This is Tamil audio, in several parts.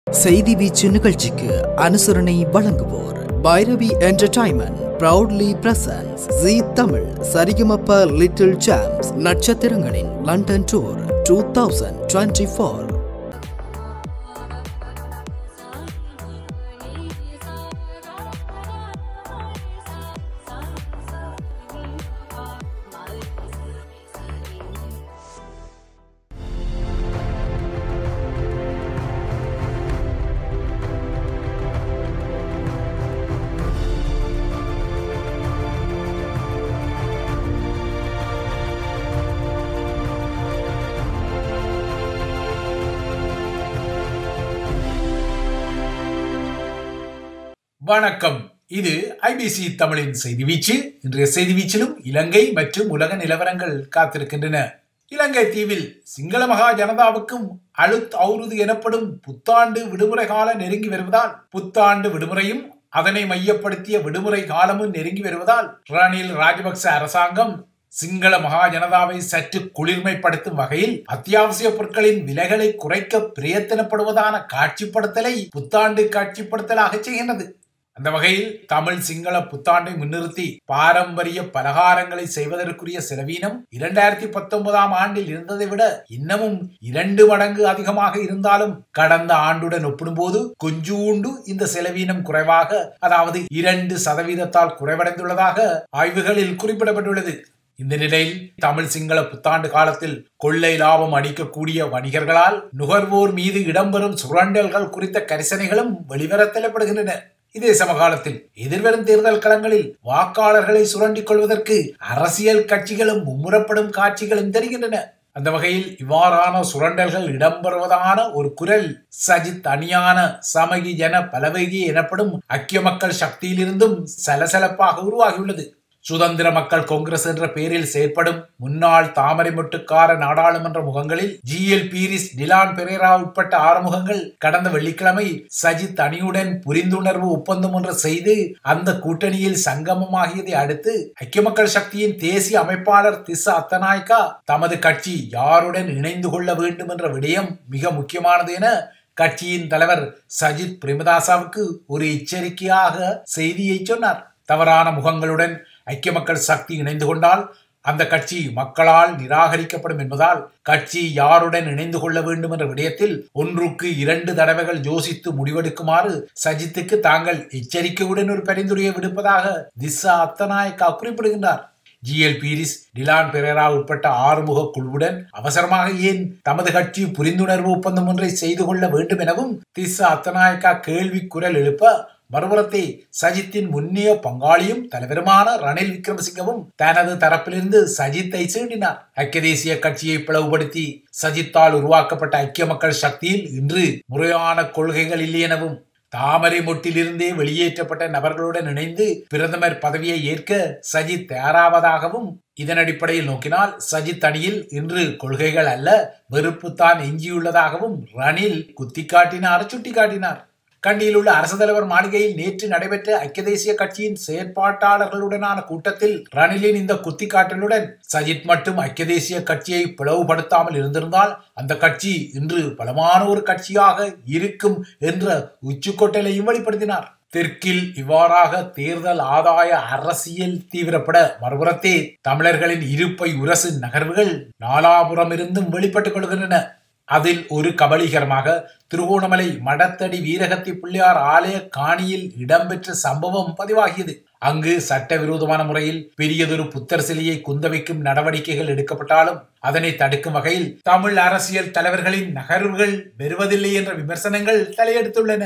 செய்தி வீச்சு நிகழ்ச்சிக்கு அனுசரணை வழங்குவோர் Bhairavi entertainment proudly presents Zee Tamil Sarigamapa little champs நட்சத்திரங்களின் London tour two thousand twenty four வணக்கம் இது ஐபிசி தமிழின் செய்தி வீச்சு இன்றைய செய்தி வீச்சிலும் இலங்கை மற்றும் உலக நிலவரங்கள் காத்திருக்கின்றன இலங்கை தீவில் சிங்கள மகா ஜனதாவுக்கும் அழுத் அவுருது எனப்படும் புத்தாண்டு விடுமுறை காலம் நெருங்கி வருவதால் புத்தாண்டு விடுமுறையும் அதனை மையப்படுத்திய விடுமுறை காலமும் நெருங்கி வருவதால் ரணில் ராஜபக்ச அரசாங்கம் சிங்கள மகா ஜனதாவை சற்று குளிர்மைப்படுத்தும் வகையில் அத்தியாவசிய பொருட்களின் விலைகளை குறைக்க பிரயத்தனப்படுவதான காட்சிப்படுத்தலை புத்தாண்டு காட்சிப்படுத்தலாக செய்கின்றது அந்த வகையில் தமிழ் சிங்கள புத்தாண்டை முன்னிறுத்தி பாரம்பரிய பலகாரங்களை செய்வதற்குரிய செலவீனம் இரண்டாயிரத்தி பத்தொன்பதாம் ஆண்டில் இருந்ததை விட இன்னமும் இரண்டு மடங்கு அதிகமாக இருந்தாலும் கடந்த ஆண்டுடன் ஒப்பிடும்போது கொஞ்சூண்டு இந்த செலவீனம் குறைவாக அதாவது இரண்டு சதவீதத்தால் குறைவடைந்துள்ளதாக ஆய்வுகளில் குறிப்பிடப்பட்டுள்ளது இந்த நிலையில் தமிழ் சிங்கள புத்தாண்டு காலத்தில் கொள்ளை லாபம் அடிக்கக்கூடிய வணிகர்களால் நுகர்வோர் மீது இடம்பெறும் சுரண்டல்கள் குறித்த கரிசனைகளும் வெளிவரத்தலப்படுகின்றன இதே சமகாலத்தில் எதிர்வரும் தேர்தல் களங்களில் வாக்காளர்களை சுரண்டிக் கொள்வதற்கு அரசியல் கட்சிகளும் மும்முரப்படும் காட்சிகளும் தெரிகின்றன அந்த வகையில் இவ்வாறான சுரண்டல்கள் இடம்பெறுவதான ஒரு குரல் சஜித் அணியான சமகி ஜன பலவகி எனப்படும் ஐக்கிய மக்கள் சக்தியிலிருந்தும் சலசலப்பாக உருவாகியுள்ளது சுதந்திர மக்கள் காங்கிரஸ் என்ற பெயரில் செயற்படும் முன்னாள் தாமரை மொட்டுக்கார நாடாளுமன்ற முகங்களில் ஜி எல் பீரிஸ் டிலான் பெரேரா உட்பட்ட ஆறு முகங்கள் கடந்த வெள்ளிக்கிழமை சஜித் அணியுடன் புரிந்துணர்வு ஒப்பந்தம் ஒன்று செய்து அந்த கூட்டணியில் சங்கமமாகியதை அடுத்து ஐக்கிய மக்கள் சக்தியின் தேசிய அமைப்பாளர் திசா அத்தநாயக்கா தமது கட்சி யாருடன் இணைந்து கொள்ள வேண்டும் என்ற விடயம் மிக முக்கியமானது என கட்சியின் தலைவர் சஜித் பிரேமதாசாவுக்கு ஒரு எச்சரிக்கையாக செய்தியை சொன்னார் தவறான முகங்களுடன் ஐக்கிய மக்கள் சக்தி இணைந்து கொண்டால் அந்த கட்சி மக்களால் நிராகரிக்கப்படும் என்பதால் கட்சி யாருடன் இணைந்து கொள்ள வேண்டும் என்ற விடயத்தில் ஒன்றுக்கு இரண்டு தடவைகள் யோசித்து முடிவெடுக்குமாறு சஜித்துக்கு தாங்கள் எச்சரிக்கையுடன் ஒரு பரிந்துரையை விடுப்பதாக திசா அத்தநாயக்கா குறிப்பிடுகின்றார் ஜி எல் பீரிஸ் டிலான் பெரேரா உட்பட்ட ஆறுமுக குழுவுடன் அவசரமாக ஏன் தமது கட்சி புரிந்துணர்வு ஒப்பந்தம் ஒன்றை செய்து கொள்ள வேண்டும் எனவும் திசா அத்தநாயக்கா கேள்வி குரல் எழுப்ப மறுபுறத்தை சஜித்தின் முன்னிய பங்காளியும் தலைவருமான ரணில் விக்ரமசிங்கவும் தனது தரப்பிலிருந்து சஜித்தை சீண்டினார் ஐக்கிய தேசிய கட்சியை பிளவுபடுத்தி சஜித்தால் உருவாக்கப்பட்ட ஐக்கிய மக்கள் சக்தியில் இன்று முறையான கொள்கைகள் இல்லை எனவும் தாமரை மொட்டிலிருந்தே வெளியேற்றப்பட்ட நபர்களுடன் இணைந்து பிரதமர் பதவியை ஏற்க சஜித் தயாராவதாகவும் இதன் அடிப்படையில் நோக்கினால் சஜித் அணியில் இன்று கொள்கைகள் அல்ல வெறுப்புத்தான் எஞ்சியுள்ளதாகவும் ரணில் குத்தி காட்டினார் சுட்டிக்காட்டினார் கண்டியில் உள்ள அரசு தலைவர் மாளிகையில் நேற்று நடைபெற்ற ஐக்கிய தேசிய கட்சியின் செயற்பாட்டாளர்களுடனான கூட்டத்தில் ரணிலின் இந்த குத்திக்காட்டலுடன் சஜித் மட்டும் ஐக்கிய தேசிய கட்சியை பிளவுபடுத்தாமல் இருந்திருந்தால் அந்த கட்சி இன்று பலமான ஒரு கட்சியாக இருக்கும் என்ற உச்சுக்கொட்டலையும் வெளிப்படுத்தினார் தெற்கில் இவ்வாறாக தேர்தல் ஆதாய அரசியல் தீவிரப்பட மறுபுறத்தே தமிழர்களின் இருப்பை உரசு நகர்வுகள் நாலாபுறம் இருந்தும் வெளிப்பட்டுக் கொள்கின்றன அதில் ஒரு கபலீகரமாக திருகோணமலை மடத்தடி வீரகத்தி பிள்ளையார் ஆலய காணியில் இடம்பெற்ற சம்பவம் பதிவாகியது அங்கு சட்டவிரோதமான முறையில் பெரியதொரு புத்தர் சிலையை குந்தவைக்கும் நடவடிக்கைகள் எடுக்கப்பட்டாலும் அதனை தடுக்கும் வகையில் தமிழ் அரசியல் தலைவர்களின் நகர்வுகள் பெறுவதில்லை என்ற விமர்சனங்கள் தலையெடுத்துள்ளன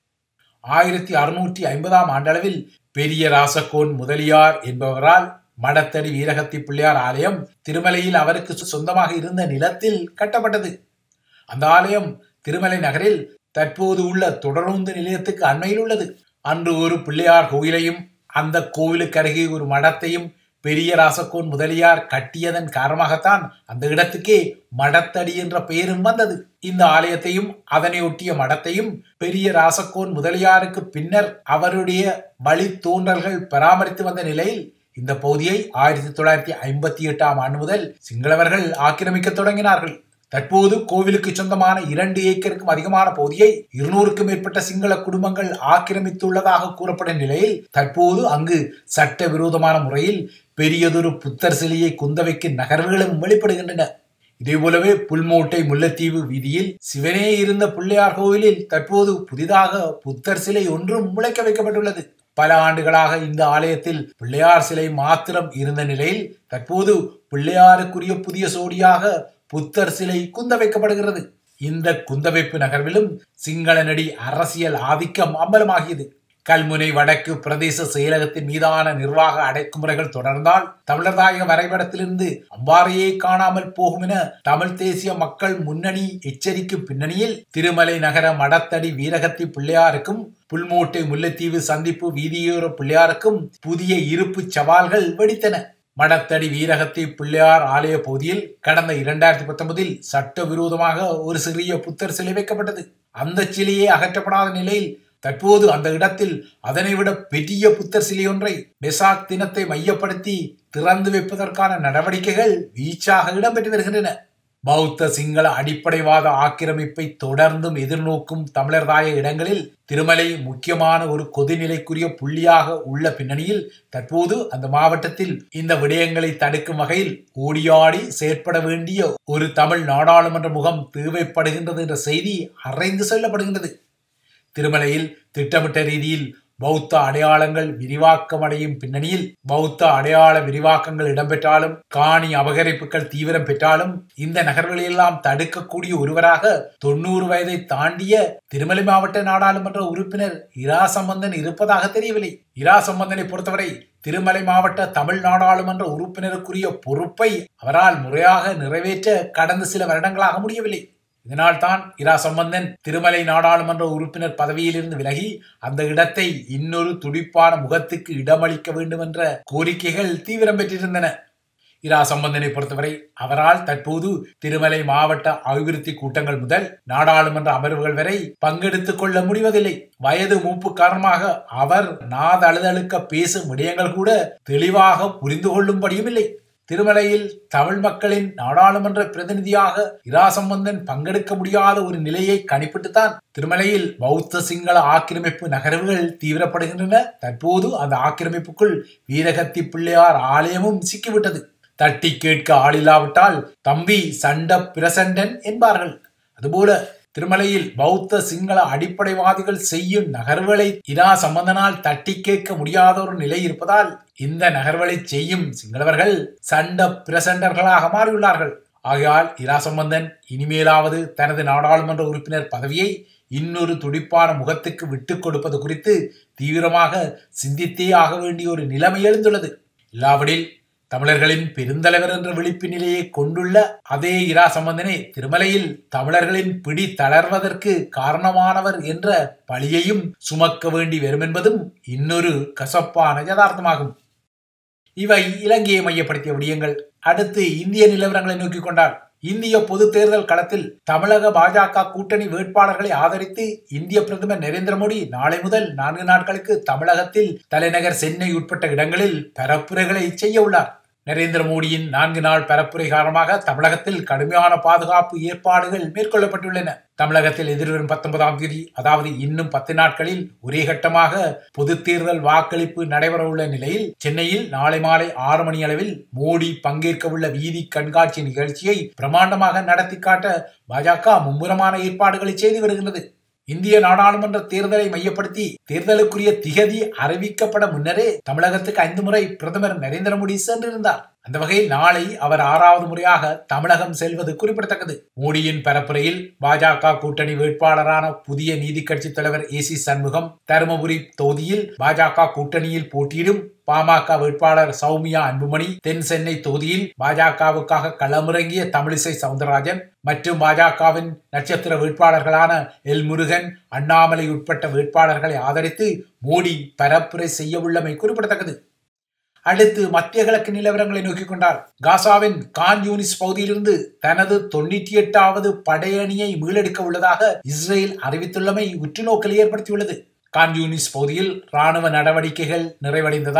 ஆயிரத்தி அறுநூற்றி ஐம்பதாம் ஆண்டளவில் பெரிய ராசகோன் முதலியார் என்பவரால் மடத்தடி வீரகத்தி பிள்ளையார் ஆலயம் திருமலையில் அவருக்கு சொந்தமாக இருந்த நிலத்தில் கட்டப்பட்டது அந்த ஆலயம் திருமலை நகரில் தற்போது உள்ள தொடருந்து நிலையத்துக்கு அண்மையில் உள்ளது அன்று ஒரு பிள்ளையார் கோயிலையும் அந்த கோவிலுக்கு அருகே ஒரு மடத்தையும் பெரிய ராசக்கோன் முதலியார் கட்டியதன் காரணமாகத்தான் அந்த இடத்துக்கே மடத்தடி என்ற பெயரும் வந்தது இந்த ஆலயத்தையும் அதனை ஒட்டிய மடத்தையும் பெரிய ராசக்கோன் முதலியாருக்கு பின்னர் அவருடைய வழி தோன்றல்கள் பராமரித்து வந்த நிலையில் இந்த பகுதியை ஆயிரத்தி தொள்ளாயிரத்தி ஐம்பத்தி எட்டாம் ஆண்டு முதல் சிங்களவர்கள் ஆக்கிரமிக்க தொடங்கினார்கள் தற்போது கோவிலுக்கு சொந்தமான இரண்டு ஏக்கருக்கும் அதிகமான பகுதியை இருநூறுக்கும் மேற்பட்ட சிங்கள குடும்பங்கள் ஆக்கிரமித்துள்ளதாக கூறப்படும் நிலையில் தற்போது அங்கு சட்ட விரோதமான முறையில் பெரியதொரு புத்தர் சிலையை குந்தவைக்கு நகர்வுகளும் வெளிப்படுகின்றன இதேபோலவே புல்மோட்டை முல்லைத்தீவு வீதியில் சிவனே இருந்த பிள்ளையார் கோவிலில் தற்போது புதிதாக புத்தர் சிலை ஒன்றும் முளைக்க வைக்கப்பட்டுள்ளது பல ஆண்டுகளாக இந்த ஆலயத்தில் பிள்ளையார் சிலை மாத்திரம் இருந்த நிலையில் தற்போது பிள்ளையாருக்குரிய புதிய சோடியாக புத்தர் சிலை குந்த வைக்கப்படுகிறது இந்த குந்தவைப்பு நகர்விலும் சிங்கள நடி அரசியல் ஆதிக்கம் அம்பலமாகியது கல்முனை வடக்கு பிரதேச செயலகத்தின் மீதான நிர்வாக அடக்குமுறைகள் தொடர்ந்தால் தமிழர்தாயக வரைபடத்திலிருந்து அவ்வாறையே காணாமல் போகும் என தமிழ் தேசிய மக்கள் முன்னணி எச்சரிக்கும் பின்னணியில் திருமலை நகர மடத்தடி வீரகத்தி பிள்ளையாருக்கும் புல்மோட்டை முல்லைத்தீவு சந்திப்பு வீதியோர பிள்ளையாருக்கும் புதிய இருப்பு சவால்கள் வெடித்தன மடத்தடி வீரகத்தி பிள்ளையார் ஆலய பகுதியில் கடந்த இரண்டாயிரத்தி பத்தொன்பதில் சட்டவிரோதமாக ஒரு சிறிய புத்தர் சிலை வைக்கப்பட்டது அந்த சிலையே அகற்றப்படாத நிலையில் தற்போது அந்த இடத்தில் அதனை விட பெரிய புத்தர் சிலை ஒன்றை பெசாக் தினத்தை மையப்படுத்தி திறந்து வைப்பதற்கான நடவடிக்கைகள் வீச்சாக இடம்பெற்று வருகின்றன பௌத்த சிங்கள அடிப்படைவாத ஆக்கிரமிப்பை தொடர்ந்தும் எதிர்நோக்கும் தமிழர்தாய இடங்களில் திருமலை முக்கியமான ஒரு கொதிநிலைக்குரிய புள்ளியாக உள்ள பின்னணியில் தற்போது அந்த மாவட்டத்தில் இந்த விடயங்களை தடுக்கும் வகையில் ஓடியாடி செயற்பட வேண்டிய ஒரு தமிழ் நாடாளுமன்ற முகம் தேவைப்படுகின்றது என்ற செய்தி அறைந்து சொல்லப்படுகின்றது திருமலையில் திட்டமிட்ட ரீதியில் பௌத்த அடையாளங்கள் விரிவாக்கமடையும் பின்னணியில் பௌத்த அடையாள விரிவாக்கங்கள் இடம்பெற்றாலும் காணி அபகரிப்புகள் தீவிரம் பெற்றாலும் இந்த நகர்வுகளெல்லாம் தடுக்கக்கூடிய ஒருவராக தொண்ணூறு வயதை தாண்டிய திருமலை மாவட்ட நாடாளுமன்ற உறுப்பினர் இரா சம்பந்தன் இருப்பதாக தெரியவில்லை இரா சம்பந்தனை பொறுத்தவரை திருமலை மாவட்ட தமிழ் நாடாளுமன்ற உறுப்பினருக்குரிய பொறுப்பை அவரால் முறையாக நிறைவேற்ற கடந்த சில வருடங்களாக முடியவில்லை இதனால் தான் இரா சம்பந்தன் திருமலை நாடாளுமன்ற உறுப்பினர் பதவியிலிருந்து விலகி அந்த இடத்தை இன்னொரு துடிப்பான முகத்துக்கு இடமளிக்க வேண்டும் என்ற கோரிக்கைகள் தீவிரம் பெற்றிருந்தன இரா சம்பந்தனை பொறுத்தவரை அவரால் தற்போது திருமலை மாவட்ட அபிவிருத்தி கூட்டங்கள் முதல் நாடாளுமன்ற அமர்வுகள் வரை பங்கெடுத்துக் கொள்ள முடிவதில்லை வயது மூப்பு காரணமாக அவர் நாதழுதழுக்க பேசும் விடயங்கள் கூட தெளிவாக புரிந்து கொள்ளும்படியும் இல்லை திருமலையில் தமிழ் மக்களின் நாடாளுமன்ற பிரதிநிதியாக இரா சம்பந்தன் பங்கெடுக்க முடியாத ஒரு நிலையை கணிப்பிட்டுத்தான் திருமலையில் பௌத்த சிங்கள ஆக்கிரமிப்பு நகர்வுகள் தீவிரப்படுகின்றன தற்போது அந்த ஆக்கிரமிப்புக்குள் வீரகத்தி பிள்ளையார் ஆலயமும் சிக்கிவிட்டது தட்டி கேட்க ஆளில்லாவிட்டால் தம்பி சண்ட பிரசண்டன் என்பார்கள் அதுபோல திருமலையில் பௌத்த சிங்கள அடிப்படைவாதிகள் செய்யும் நகர்வுகளை இரா சம்பந்தனால் தட்டி கேட்க முடியாத ஒரு நிலை இருப்பதால் இந்த நகர்வுகளை செய்யும் சிங்களவர்கள் சண்ட பிரசண்டர்களாக மாறியுள்ளார்கள் ஆகையால் இரா சம்பந்தன் இனிமேலாவது தனது நாடாளுமன்ற உறுப்பினர் பதவியை இன்னொரு துடிப்பான முகத்துக்கு விட்டுக் கொடுப்பது குறித்து தீவிரமாக சிந்தித்தே ஆக வேண்டிய ஒரு நிலைமை எழுந்துள்ளது இல்லாவிடில் தமிழர்களின் பெருந்தலைவர் என்ற விழிப்பு நிலையை கொண்டுள்ள அதே இரா சம்பந்தனை திருமலையில் தமிழர்களின் பிடி தளர்வதற்கு காரணமானவர் என்ற பழியையும் சுமக்க வேண்டி வரும் என்பதும் இன்னொரு கசப்பான யதார்த்தமாகும் இவை இலங்கையை மையப்படுத்திய விடயங்கள் அடுத்து இந்திய நிலவரங்களை நோக்கிக் கொண்டால் இந்திய பொது தேர்தல் களத்தில் தமிழக பாஜக கூட்டணி வேட்பாளர்களை ஆதரித்து இந்திய பிரதமர் நரேந்திர மோடி நாளை முதல் நான்கு நாட்களுக்கு தமிழகத்தில் தலைநகர் சென்னை உட்பட்ட இடங்களில் பரப்புரைகளை செய்ய உள்ளார் நரேந்திர மோடியின் நான்கு நாள் பரப்புரை காரணமாக தமிழகத்தில் கடுமையான பாதுகாப்பு ஏற்பாடுகள் மேற்கொள்ளப்பட்டுள்ளன தமிழகத்தில் எதிர்வரும் பத்தொன்பதாம் தேதி அதாவது இன்னும் பத்து நாட்களில் ஒரே கட்டமாக பொது தேர்தல் வாக்களிப்பு நடைபெற உள்ள நிலையில் சென்னையில் நாளை மாலை ஆறு மணி அளவில் மோடி பங்கேற்க உள்ள வீதி கண்காட்சி நிகழ்ச்சியை பிரமாண்டமாக நடத்தி காட்ட பாஜக மும்முரமான ஏற்பாடுகளை செய்து வருகிறது இந்திய நாடாளுமன்ற தேர்தலை மையப்படுத்தி தேர்தலுக்குரிய திகதி அறிவிக்கப்பட முன்னரே தமிழகத்துக்கு ஐந்து முறை பிரதமர் நரேந்திர மோடி சென்றிருந்தார் அந்த வகையில் நாளை அவர் ஆறாவது முறையாக தமிழகம் செல்வது குறிப்பிடத்தக்கது மோடியின் பரப்புரையில் பாஜக கூட்டணி வேட்பாளரான புதிய நீதி கட்சி தலைவர் ஏ சி சண்முகம் தருமபுரி தொகுதியில் பாஜக கூட்டணியில் போட்டியிடும் பாமக வேட்பாளர் சௌமியா அன்புமணி தென் சென்னை தொகுதியில் பாஜகவுக்காக களமிறங்கிய தமிழிசை சவுந்தரராஜன் மற்றும் பாஜகவின் நட்சத்திர வேட்பாளர்களான எல் முருகன் அண்ணாமலை உட்பட்ட வேட்பாளர்களை ஆதரித்து மோடி பரப்புரை செய்ய உள்ளமை குறிப்பிடத்தக்கது அடுத்து மத்திய கிழக்கு நிலவரங்களை நோக்கிக் கொண்டால் காசாவின் கான் யூனிஸ் பகுதியிலிருந்து தனது தொண்ணூற்றி எட்டாவது படையணியை மீளெடுக்க உள்ளதாக இஸ்ரேல் அறிவித்துள்ளமை உற்றுநோக்கல் ஏற்படுத்தியுள்ளது கான் யூனிஸ் பகுதியில் ராணுவ நடவடிக்கைகள் நிறைவடைந்ததால்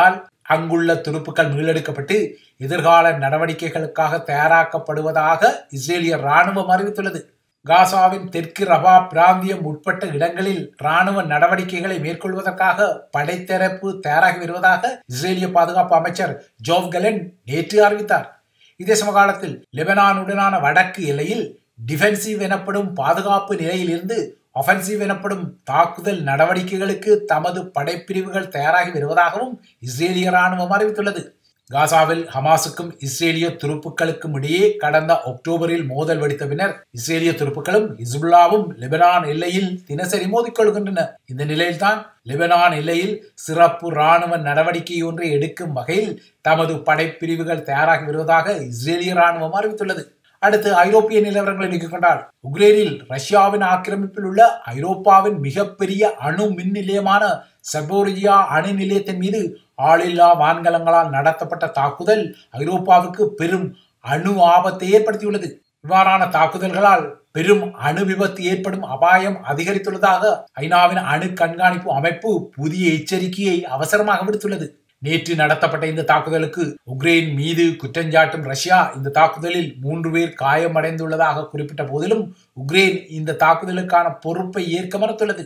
அங்குள்ள துருப்புக்கள் மீளெடுக்கப்பட்டு எதிர்கால நடவடிக்கைகளுக்காக தயாராக்கப்படுவதாக இஸ்ரேலிய ராணுவம் அறிவித்துள்ளது காசாவின் தெற்கு ரபா பிராந்தியம் உட்பட்ட இடங்களில் ராணுவ நடவடிக்கைகளை மேற்கொள்வதற்காக படைத்தரப்பு தயாராகி வருவதாக இஸ்ரேலிய பாதுகாப்பு அமைச்சர் ஜோவ் கலன் நேற்று அறிவித்தார் இதே சமகாலத்தில் லெபனானுடனான வடக்கு எல்லையில் டிஃபென்சிவ் எனப்படும் பாதுகாப்பு நிலையிலிருந்து ஒஃபென்சிவ் எனப்படும் தாக்குதல் நடவடிக்கைகளுக்கு தமது படைப்பிரிவுகள் தயாராகி வருவதாகவும் இஸ்ரேலிய ராணுவம் அறிவித்துள்ளது காசாவில் ஹமாஸுக்கும் இஸ்ரேலிய துருப்புக்களுக்கும் இடையே கடந்த அக்டோபரில் மோதல் வெடித்த பின்னர் இஸ்ரேலிய துருப்புக்களும் இஸ்புல்லாவும் லெபனான் எல்லையில் தினசரி மோதிக்கொள்கின்றன இந்த நிலையில்தான் லெபனான் எல்லையில் சிறப்பு ராணுவ நடவடிக்கை ஒன்றை எடுக்கும் வகையில் தமது படைப்பிரிவுகள் தயாராகி வருவதாக இஸ்ரேலிய ராணுவம் அறிவித்துள்ளது அடுத்து ஐரோப்பிய நிலவரங்களை நீக்கிக் கொண்டால் உக்ரைனில் ரஷ்யாவின் ஆக்கிரமிப்பில் உள்ள ஐரோப்பாவின் மிகப்பெரிய அணு மின் நிலையமான செபோரியா அணு நிலையத்தின் மீது ஆளில்லா வான்கலங்களால் நடத்தப்பட்ட தாக்குதல் ஐரோப்பாவுக்கு பெரும் அணு ஆபத்தை ஏற்படுத்தியுள்ளது இவ்வாறான தாக்குதல்களால் பெரும் அணு விபத்து ஏற்படும் அபாயம் அதிகரித்துள்ளதாக ஐநாவின் அணு கண்காணிப்பு அமைப்பு புதிய எச்சரிக்கையை அவசரமாக விடுத்துள்ளது நேற்று நடத்தப்பட்ட இந்த தாக்குதலுக்கு உக்ரைன் மீது குற்றஞ்சாட்டும் ரஷ்யா இந்த தாக்குதலில் மூன்று பேர் காயமடைந்துள்ளதாக குறிப்பிட்ட போதிலும் உக்ரைன் இந்த தாக்குதலுக்கான பொறுப்பை ஏற்க மறுத்துள்ளது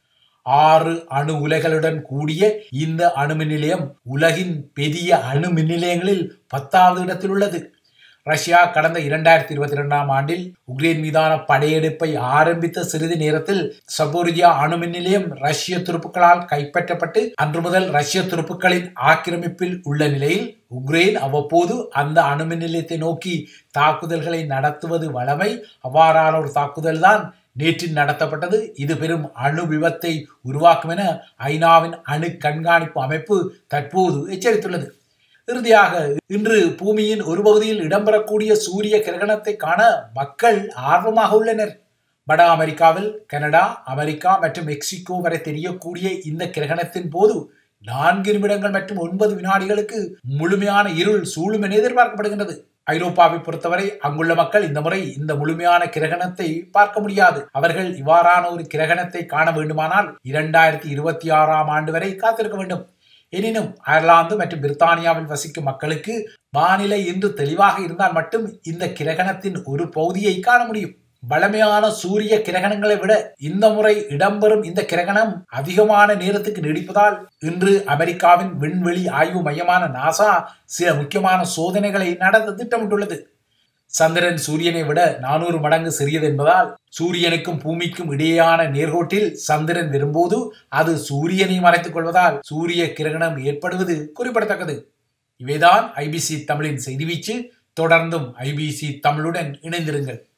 ஆறு அணு உலைகளுடன் கூடிய இந்த அணுமின் நிலையம் உலகின் பெரிய அணு மின் நிலையங்களில் பத்தாவது இடத்தில் உள்ளது ரஷ்யா கடந்த இரண்டாயிரத்தி இருபத்தி இரண்டாம் ஆண்டில் உக்ரைன் மீதான படையெடுப்பை ஆரம்பித்த சிறிது நேரத்தில் சபோரியா அணு மின் நிலையம் ரஷ்ய துருப்புக்களால் கைப்பற்றப்பட்டு அன்று முதல் ரஷ்ய துருப்புக்களின் ஆக்கிரமிப்பில் உள்ள நிலையில் உக்ரைன் அவ்வப்போது அந்த அணுமின் நிலையத்தை நோக்கி தாக்குதல்களை நடத்துவது வளமை அவ்வாறான ஒரு தாக்குதல் தான் நேற்று நடத்தப்பட்டது இது பெரும் அணு விபத்தை உருவாக்கும் என ஐநாவின் அணு கண்காணிப்பு அமைப்பு தற்போது எச்சரித்துள்ளது இறுதியாக இன்று பூமியின் ஒரு பகுதியில் இடம்பெறக்கூடிய சூரிய கிரகணத்தை காண மக்கள் ஆர்வமாக உள்ளனர் வட அமெரிக்காவில் கனடா அமெரிக்கா மற்றும் மெக்சிகோ வரை தெரியக்கூடிய இந்த கிரகணத்தின் போது நான்கு நிமிடங்கள் மற்றும் ஒன்பது வினாடிகளுக்கு முழுமையான இருள் சூழும் என எதிர்பார்க்கப்படுகின்றது ஐரோப்பாவை பொறுத்தவரை அங்குள்ள மக்கள் இந்த முறை இந்த முழுமையான கிரகணத்தை பார்க்க முடியாது அவர்கள் இவ்வாறான ஒரு கிரகணத்தை காண வேண்டுமானால் இரண்டாயிரத்தி இருபத்தி ஆறாம் ஆண்டு வரை காத்திருக்க வேண்டும் எனினும் அயர்லாந்து மற்றும் பிரித்தானியாவில் வசிக்கும் மக்களுக்கு வானிலை இன்று தெளிவாக இருந்தால் மட்டும் இந்த கிரகணத்தின் ஒரு பகுதியை காண முடியும் வளமையான சூரிய கிரகணங்களை விட இந்த முறை இடம்பெறும் இந்த கிரகணம் அதிகமான நேரத்துக்கு நீடிப்பதால் இன்று அமெரிக்காவின் விண்வெளி ஆய்வு மையமான நாசா சில முக்கியமான சோதனைகளை நடத்த திட்டமிட்டுள்ளது சந்திரன் சூரியனை விட நானூறு மடங்கு சிறியது என்பதால் சூரியனுக்கும் பூமிக்கும் இடையேயான நேர்கோட்டில் சந்திரன் வரும்போது அது சூரியனை மறைத்துக் கொள்வதால் சூரிய கிரகணம் ஏற்படுவது குறிப்பிடத்தக்கது இவைதான் ஐபிசி தமிழின் செய்தி வீச்சு தொடர்ந்தும் ஐபிசி தமிழுடன் இணைந்திருங்கள்